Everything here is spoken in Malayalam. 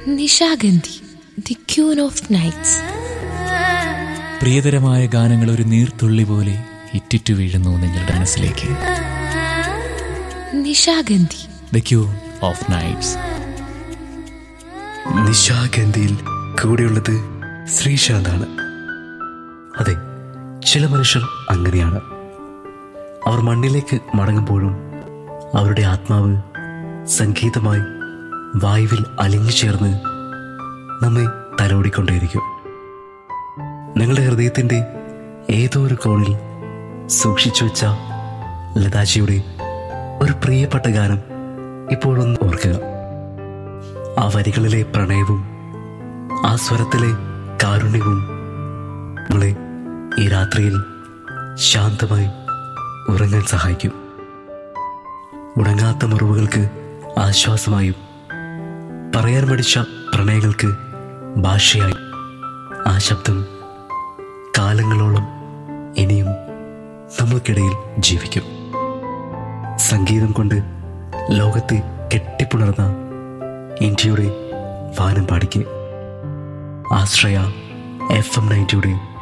Nishagandhi the queen of nights പ്രിയതരമായ ഗാനങ്ങൾ ഒരു നീർത്തുള്ളി പോലെ ഇറ്റിറ്റു വീഴുന്നു നിങ്ങളുടെ മനസ്സിലേക്ക് Nishagandhi the queen of nights നിശാഗന്ധിയിൽ കൂടെയുള്ളത് ശ്രീശാന്താണ് അതെ ചില മനുഷ്യർ അങ്ങനെയാണ് അവർ മണ്ണിലേക്ക് മടങ്ങുമ്പോഴും അവരുടെ ആത്മാവ് സംഗീതമായി വായുവിൽ അലിഞ്ഞു ചേർന്ന് നമ്മെ തലോടിക്കൊണ്ടേയിരിക്കും നിങ്ങളുടെ ഹൃദയത്തിൻ്റെ ഏതോ ഒരു കോണിൽ സൂക്ഷിച്ചു വെച്ച ലതാജിയുടെ ഒരു പ്രിയപ്പെട്ട ഗാനം ഇപ്പോഴൊന്ന് ഓർക്കുക ആ വരികളിലെ പ്രണയവും ആ സ്വരത്തിലെ കാരുണ്യവും നമ്മളെ ഈ രാത്രിയിൽ ശാന്തമായി ഉറങ്ങാൻ സഹായിക്കും ഉണങ്ങാത്ത മുറിവുകൾക്ക് ആശ്വാസമായും പറയാൻ മടിച്ച പ്രണയങ്ങൾക്ക് ഭാഷയായി ആ ശബ്ദം കാലങ്ങളോളം ഇനിയും നമ്മൾക്കിടയിൽ ജീവിക്കും സംഗീതം കൊണ്ട് ലോകത്തെ കെട്ടിപ്പുണർന്ന ഇന്ത്യയുടെ വാനം പാടിക്ക് ആശ്രയ എഫ് എം നയൻറ്റിയുടെ